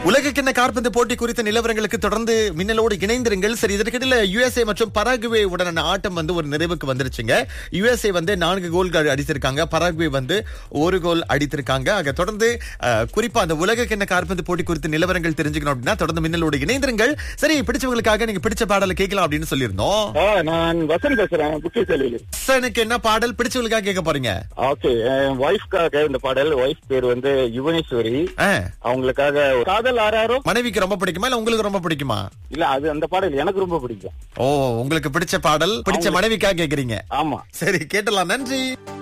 உலகக்கிண்ண காற்பந்து போட்டி குறித்த நிலவரங்களுக்கு தொடர்ந்து மின்னலோடு இணைந்திருங்கள் சரி இதற்கிடையில யுஎஸ்ஏ மற்றும் பராகுவே உடனான ஆட்டம் வந்து ஒரு நிறைவுக்கு வந்துருச்சுங்க யுஎஸ்ஏ வந்து நான்கு கோல்கள் அடித்திருக்காங்க பராகுவே வந்து ஒரு கோல் அடித்திருக்காங்க ஆக தொடர்ந்து அஹ், குறிப்பா அந்த உலகக்கிண்ண காற்பந்து போட்டி குறித்த நிலவரங்கள் தெரிஞ்சுக்கணும் அப்படின்னா தொடர்ந்து மின்னலோடு இணைந்திருங்கள் சரி பிடிச்சவங்களுக்காக நீங்க பிடிச்ச பாடலை கேட்கலாம் அப்படின்னு சொல்லியிருந்தோம் ஆ, நான் வசன் பேசுறேன் புக்கி செல்வியில் எனக்கு என்ன பாடல் பிடிச்சவங்களுக்காக கேட்க போறீங்க ஓகே என் ஒய்ஃப்காக இந்த பாடல் ஒய்ஃப் பேர் வந்து யுவனேஸ்வரி ஆ, அவங்களுக்காக ஒரு காதல் ஆறாரோ மனைவிக்கு ரொம்ப பிடிக்குமா இல்ல உங்களுக்கு ரொம்ப பிடிக்குமா இல்ல அது அந்த பாடல் எனக்கு ரொம்ப பிடிக்கும் ஓ உங்களுக்கு பிடிச்ச பாடல் பிடிச்ச மனைவிக்காக கேக்குறீங்க ஆமா சரி கேட்டலாம் நன்றி